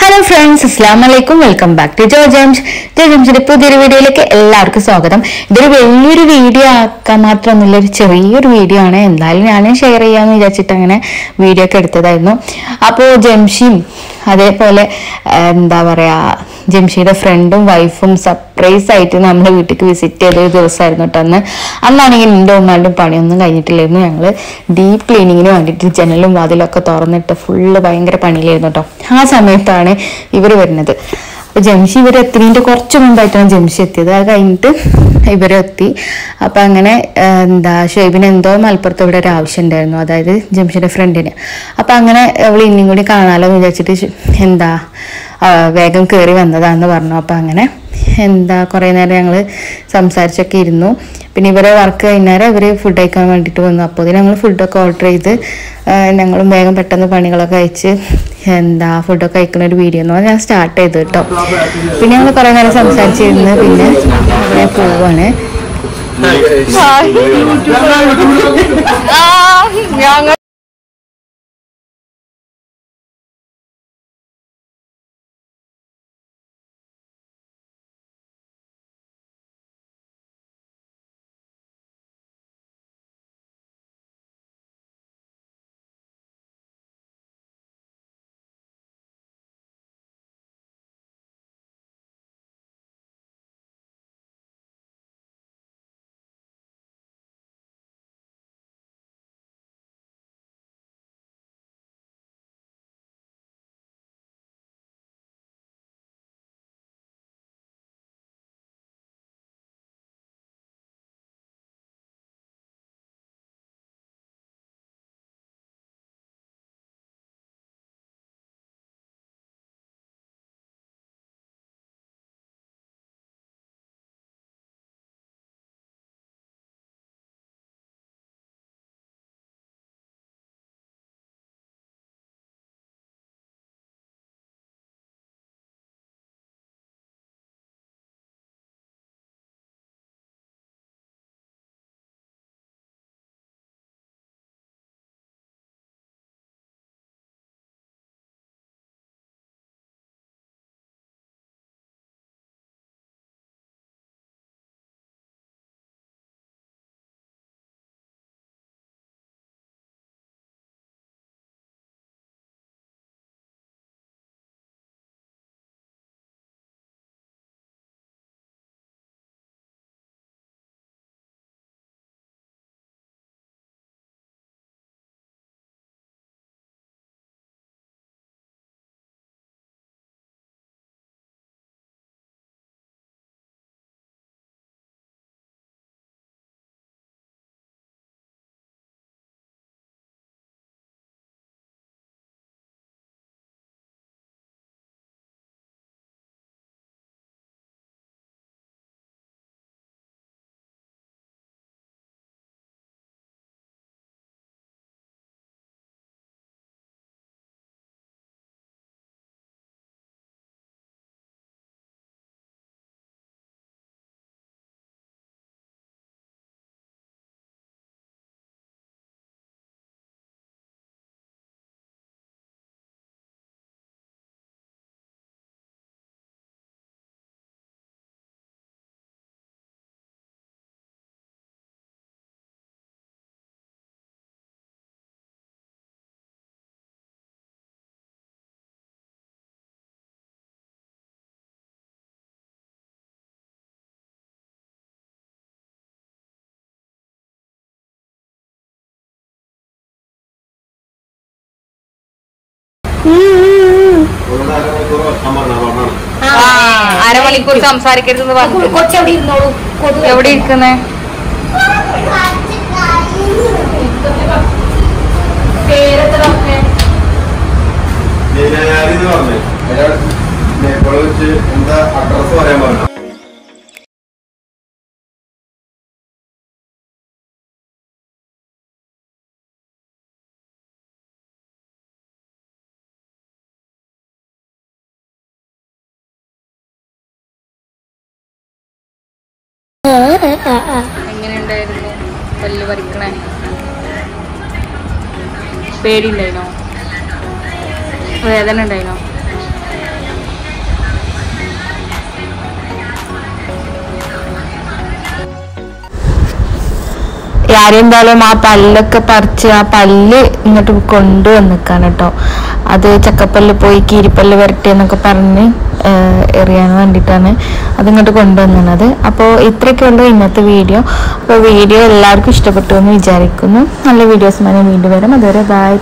hello friends അസ്സാം വലൈക്കും welcome back to Jo Jams Jo ജംസിന്റെ പുതിയൊരു വീഡിയോയിലേക്ക് എല്ലാവർക്കും സ്വാഗതം ഇതൊരു വലിയൊരു വീഡിയോ ആക്കാൻ മാത്രമൊന്നുമില്ല ഒരു ചെറിയൊരു വീഡിയോ ആണ് എന്തായാലും ഞാൻ ഷെയർ ചെയ്യാമെന്ന് വിചാരിച്ചിട്ട് അങ്ങനെ വീഡിയോ ഒക്കെ എടുത്തതായിരുന്നു അപ്പോൾ ജംഷിയും അതേപോലെ ആ, എന്താ പറയാ ജംഷിയുടെ ഫ്രണ്ടും വൈഫും സർപ്രൈസ് ആയിട്ട് നമ്മുടെ വീട്ടിലേക്ക് വിസിറ്റ് ചെയ്ത ഒരു ദിവസമായിരുന്നു കേട്ടോ അന്ന് അന്നാണെങ്കിൽ എൻ്റെ ഉമ്മാണ്ടും പണിയൊന്നും കഴിഞ്ഞിട്ടില്ലായിരുന്നു ഞങ്ങൾ ഡീപ്പ് ക്ലീനിങ്ങിന് വേണ്ടിയിട്ട് ജനലും വാതിലൊക്കെ തുറന്നിട്ട് ഫുള്ള് ഭയങ്കര പണിയിലായിരുന്നു കേട്ടോ ആ സമയത്താണ് ഇവർ വരുന്നത് അപ്പൊ ജംഷി ഇവർ എത്തിനതിന്റെ കുറച്ച് മുമ്പായിട്ടാണ് ജംഷി എത്തിയത് അത് കഴിഞ്ഞിട്ട് ഇവരെത്തി അപ്പൊ അങ്ങനെ ആ, എന്താ ഷെയ്ബിന് എന്തോ മലപ്പുറത്ത് ഇവിടെ ഒരു ആവശ്യം ഉണ്ടായിരുന്നു അതായത് ജംഷിയുടെ ഫ്രണ്ടിന് അപ്പൊ അങ്ങനെ അവൾ ഇനിയും കൂടി കാണാലോ എന്ന് വിചാരിച്ചിട്ട് ഷ്- എന്താ ആ, വേഗം കയറി വന്നതാന്ന് പറഞ്ഞു അപ്പൊ അങ്ങനെ എന്താ കുറേ നേരം ഞങ്ങൾ സംസാരിച്ചൊക്കെ ഇരുന്നു പിന്നെ ഇവരെ വർക്ക് കഴിഞ്ഞാൽ ഇവർ ഫുഡ് കഴിക്കാൻ വേണ്ടിയിട്ട് വന്നു അപ്പോൾ ഞങ്ങൾ ഫുഡൊക്കെ ഓർഡർ ചെയ്ത് ഞങ്ങളും വേഗം പെട്ടെന്ന് പണികളൊക്കെ അയച്ച് എന്താ ഫുഡൊക്കെ കഴിക്കുന്ന ഒരു വീഡിയോ എന്ന് പറഞ്ഞാൽ ഞാൻ സ്റ്റാർട്ട് ചെയ്തു കേട്ടോ പിന്നെ ഞങ്ങൾ കുറേ നേരം സംസാരിച്ചിരുന്ന് പിന്നെ അവിടെ പോവാണ് അരമണിക്കൂർ സംസാരിക്കരുതെന്ന് പറഞ്ഞു കൊച്ചെവിടെ ഇരുന്നോളൂ കൊതുക് എവിടെ ഇരിക്കുന്നേ പേരെത്രയൊക്കെ നീലയാരിന്ന് പറഞ്ഞേ അയാൾ നേപ്പാൾ വെച്ച് എന്താ അഡ്രസ് പറയാൻ പറഞ്ഞു എങ്ങനെയുണ്ടായിരുന്നു പല്ല് പറിക്കണേ പേടിയുണ്ടായിനോ വേദന ഉണ്ടായിനോ ആരും എന്തായാലും ആ പല്ലൊക്കെ പറിച്ച് ആ പല്ല് ഇങ്ങോട്ട് കൊണ്ടുവന്നിക്കാണ് കേട്ടോ അത് ചക്കപ്പല്ല് പോയി കീരിപ്പല്ല് വരട്ടെ എന്നൊക്കെ പറഞ്ഞ് ഏഹ്, എറിയാൻ വേണ്ടിയിട്ടാണ് അതിങ്ങോട്ട് കൊണ്ടുവന്നത് അപ്പോൾ ഇത്രയൊക്കെ ഉള്ളൂ ഇന്നത്തെ വീഡിയോ അപ്പോൾ വീഡിയോ എല്ലാവർക്കും ഇഷ്ടപ്പെട്ടു എന്ന് വിചാരിക്കുന്നു നല്ല വീഡിയോസുമായി വീണ്ടും വരാം അതുവരെ ബൈ